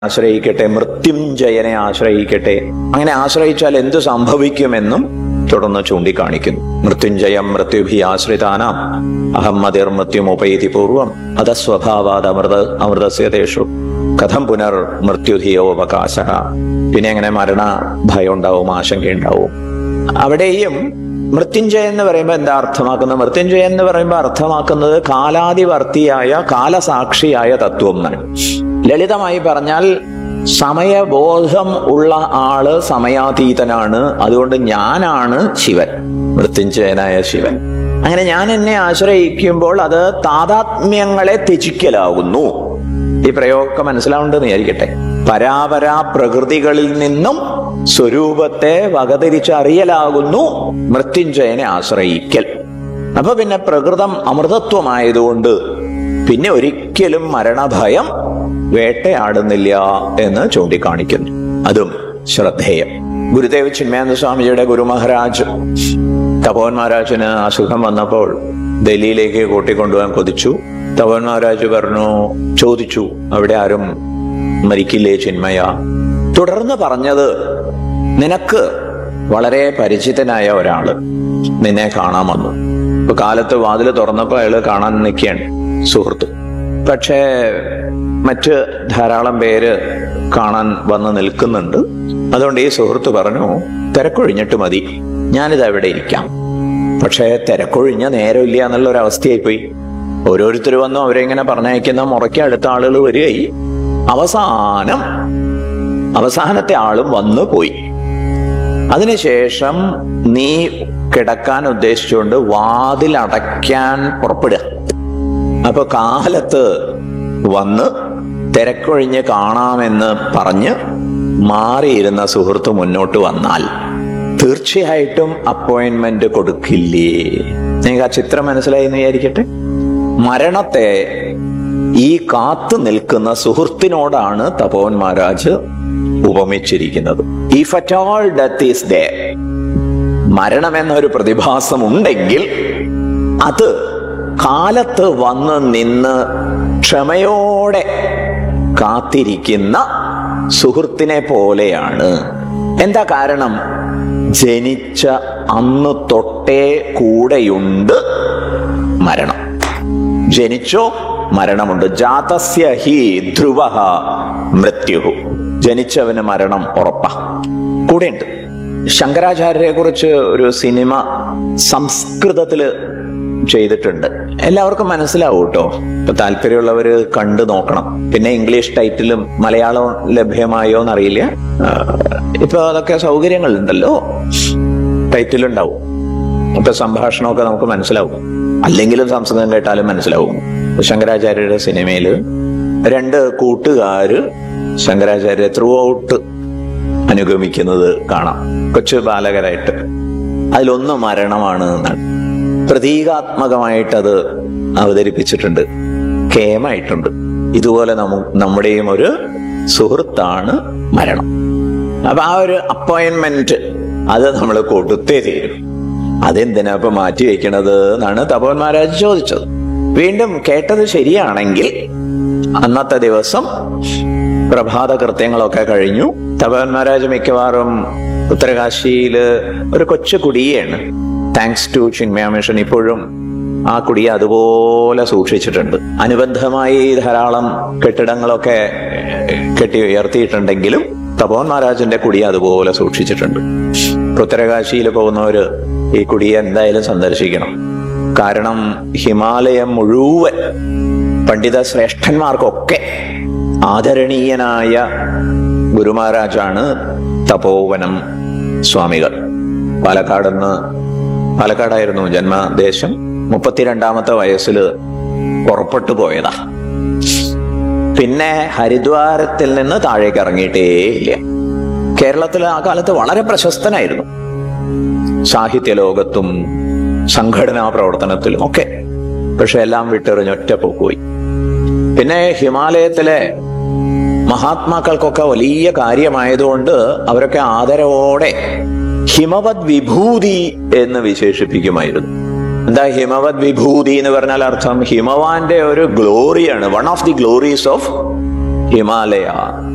ആശ്രയിക്കട്ടെ മൃത്യുഞ്ജയനെ ആശ്രയിക്കട്ടെ അങ്ങനെ ആശ്രയിച്ചാൽ എന്തു സംഭവിക്കുമെന്നും തുടർന്ന് ചൂണ്ടിക്കാണിക്കുന്നു മൃത്യുഞ്ജയം മൃത്യുഭി ആശ്രിതാനാം അഹമ്മതിർ മൃത്യുമുപൈതി പൂർവം അധസ്വഭാവാത് അമൃത അമൃതസ്യതേഷു കഥം പുനർ മൃത്യുധിയോപകാശ പിന്നെ എങ്ങനെ മരണ ഭയം ഉണ്ടാവും ആശങ്കയുണ്ടാവും അവിടെയും മൃത്യുഞ്ജയ എന്ന് പറയുമ്പോൾ എന്താ അർത്ഥമാക്കുന്നത് മൃത്യുഞ്ജയ എന്ന് പറയുമ്പോൾ അർത്ഥമാക്കുന്നത് കാലാതിവർത്തിയായ കാലസാക്ഷിയായ തത്വം എന്നാണ് ലളിതമായി പറഞ്ഞാൽ സമയബോധം ഉള്ള ആള് സമയാതീതനാണ് അതുകൊണ്ട് ഞാനാണ് ശിവൻ മൃത്യുഞ്ജയനായ ശിവൻ അങ്ങനെ ഞാൻ എന്നെ ആശ്രയിക്കുമ്പോൾ അത് താതാത്മ്യങ്ങളെ ത്യജിക്കലാകുന്നു ഈ പ്രയോഗമൊക്കെ മനസ്സിലാവുണ്ടെന്ന് വിചാരിക്കട്ടെ പരാപരാ പ്രകൃതികളിൽ നിന്നും സ്വരൂപത്തെ വകതിരിച്ചറിയലാകുന്നു മൃത്യുഞ്ജയനെ ആശ്രയിക്കൽ അപ്പൊ പിന്നെ പ്രകൃതം അമൃതത്വമായതുകൊണ്ട് പിന്നെ ഒരിക്കലും മരണഭയം വേട്ടയാടുന്നില്ല എന്ന് ചൂണ്ടിക്കാണിക്കുന്നു അതും ശ്രദ്ധേയം ഗുരുദേവ് ചിന്മയാനന്ദ സ്വാമിജിയുടെ ഗുരു മഹാരാജ് തപോവൻ മഹാരാജിന് അസുഖം വന്നപ്പോൾ ഡൽഹിയിലേക്ക് കൂട്ടിക്കൊണ്ടുപോകാൻ കൊതിച്ചു തപോവൻ മഹാരാജ് പറഞ്ഞു ചോദിച്ചു അവിടെ ആരും മരിക്കില്ലേ ചിന്മയ തുടർന്ന് പറഞ്ഞത് നിനക്ക് വളരെ പരിചിതനായ ഒരാള് നിന്നെ കാണാൻ വന്നു ഇപ്പൊ കാലത്ത് വാതില് തുറന്നപ്പോ അയാള് കാണാൻ നിൽക്കുകയാണ് സുഹൃത്ത് പക്ഷേ മറ്റ് ധാരാളം പേര് കാണാൻ വന്ന് നിൽക്കുന്നുണ്ട് അതുകൊണ്ട് ഈ സുഹൃത്ത് പറഞ്ഞു തിരക്കൊഴിഞ്ഞിട്ട് മതി ഞാനിത് അവിടെ ഇരിക്കാം പക്ഷേ തിരക്കൊഴിഞ്ഞ നേരമില്ല എന്നുള്ള ഒരു അവസ്ഥയായി പോയി ഓരോരുത്തർ വന്നു അവരെ ഇങ്ങനെ പറഞ്ഞയക്കുന്ന മുറയ്ക്ക് അടുത്ത ആളുകൾ വരികയായി അവസാനം അവസാനത്തെ ആളും വന്നു പോയി അതിനുശേഷം നീ കിടക്കാൻ ഉദ്ദേശിച്ചുകൊണ്ട് വാതിൽ അടയ്ക്കാൻ പുറപ്പെടുക അപ്പൊ കാലത്ത് വന്ന് തിരക്കൊഴിഞ്ഞ് കാണാമെന്ന് പറഞ്ഞ് മാറിയിരുന്ന സുഹൃത്ത് മുന്നോട്ട് വന്നാൽ തീർച്ചയായിട്ടും അപ്പോയിന്റ്മെന്റ് കൊടുക്കില്ലേ നിങ്ങൾക്ക് ആ ചിത്രം മനസ്സിലായി എന്ന് വിചാരിക്കട്ടെ മരണത്തെ ഈ കാത്തു നിൽക്കുന്ന സുഹൃത്തിനോടാണ് തപോവൻ മഹാരാജ് ഉപമിച്ചിരിക്കുന്നത് if at all death is there മരണം എന്നൊരു പ്രതിഭാസം ഉണ്ടെങ്കിൽ അത് കാലത്ത് വന്ന് നിന്ന് ക്ഷമയോടെ കാത്തിരിക്കുന്ന സുഹൃത്തിനെ പോലെയാണ് എന്താ കാരണം ജനിച്ച അന്ന് തൊട്ടേ കൂടെയുണ്ട് മരണം ജനിച്ചോ മരണമുണ്ട് ജാതസ്യ ഹി ധ്രുവ മൃത്യു ജനിച്ചവന് മരണം ഉറപ്പാ കൂടെയുണ്ട് ശങ്കരാചാര്യരെ കുറിച്ച് ഒരു സിനിമ സംസ്കൃതത്തില് ചെയ്തിട്ടുണ്ട് എല്ലാവർക്കും മനസ്സിലാവും കേട്ടോ ഇപ്പൊ താല്പര്യമുള്ളവര് കണ്ടു നോക്കണം പിന്നെ ഇംഗ്ലീഷ് ടൈറ്റിലും മലയാളം ലഭ്യമായോ എന്നറിയില്ല ആ, ഇപ്പൊ അതൊക്കെ സൗകര്യങ്ങളുണ്ടല്ലോ ടൈറ്റിലുണ്ടാവും ഇപ്പൊ സംഭാഷണമൊക്കെ നമുക്ക് മനസ്സിലാവും അല്ലെങ്കിലും സംസ്കൃതം കേട്ടാലും മനസ്സിലാവും ശങ്കരാചാര്യരുടെ സിനിമയില് രണ്ട് കൂട്ടുകാര് ശങ്കരാചാര്യ ത്രൂ ഔട്ട് അനുഗമിക്കുന്നത് കാണാം കൊച്ചു ബാലകരായിട്ട് അതിലൊന്ന് മരണമാണ് എന്നാണ് പ്രതീകാത്മകമായിട്ട് അത് അവതരിപ്പിച്ചിട്ടുണ്ട് കേമായിട്ടുണ്ട് ഇതുപോലെ നമു നമ്മുടെയും ഒരു സുഹൃത്താണ് മരണം അപ്പൊ ആ ഒരു അപ്പോയിന്റ്മെന്റ് അത് നമ്മൾ കൊടുത്തേ തീരും അതെന്തിനാ ഇപ്പൊ മാറ്റി വെക്കണത് എന്നാണ് തപോൻ മഹാരാജ് ചോദിച്ചത് വീണ്ടും കേട്ടത് ശരിയാണെങ്കിൽ അന്നത്തെ ദിവസം പ്രഭാത കൃത്യങ്ങളൊക്കെ കഴിഞ്ഞു തപോൻ മഹാരാജ് മിക്കവാറും ഉത്തരകാശിയില് ഒരു കൊച്ചു കുടിയാണ് താങ്ക്സ് ടു ചിന്മയ മിഷൻ ഇപ്പോഴും ആ കുടിയെ അതുപോലെ സൂക്ഷിച്ചിട്ടുണ്ട് അനുബന്ധമായി ധാരാളം കെട്ടിടങ്ങളൊക്കെ കെട്ടി ഉയർത്തിയിട്ടുണ്ടെങ്കിലും തപോൻ മഹാരാജന്റെ കുടിയെ അതുപോലെ സൂക്ഷിച്ചിട്ടുണ്ട് ഉത്തരകാശിയിൽ പോകുന്നവര് ഈ കുടിയെ എന്തായാലും സന്ദർശിക്കണം കാരണം ഹിമാലയം മുഴുവൻ പണ്ഡിത ശ്രേഷ്ഠന്മാർക്കൊക്കെ ആദരണീയനായ ഗുരുമഹാരാജാണ് തപോവനം സ്വാമികൾ പാലക്കാട് നിന്ന് പാലക്കാടായിരുന്നു ജന്മദേശം മുപ്പത്തിരണ്ടാമത്തെ വയസ്സിൽ പുറപ്പെട്ടു പോയതാ പിന്നെ ഹരിദ്വാരത്തിൽ നിന്ന് താഴേക്ക് ഇറങ്ങിയിട്ടേ ഇല്ല കേരളത്തിൽ ആ കാലത്ത് വളരെ പ്രശസ്തനായിരുന്നു സാഹിത്യ ലോകത്തും സംഘടനാ പ്രവർത്തനത്തിലും ഒക്കെ പക്ഷെ എല്ലാം വിട്ടെറിഞ്ഞ് ഒറ്റപ്പോക്ക് പോയി പിന്നെ ഹിമാലയത്തിലെ മഹാത്മാക്കൾക്കൊക്കെ വലിയ കാര്യമായതുകൊണ്ട് അവരൊക്കെ ആദരവോടെ ഹിമവത് വിഭൂതി എന്ന് വിശേഷിപ്പിക്കുമായിരുന്നു എന്താ ഹിമവത് വിഭൂതി എന്ന് പറഞ്ഞാൽ അർത്ഥം ഹിമവാന്റെ ഒരു ഗ്ലോറിയാണ് one of the glories of Himalaya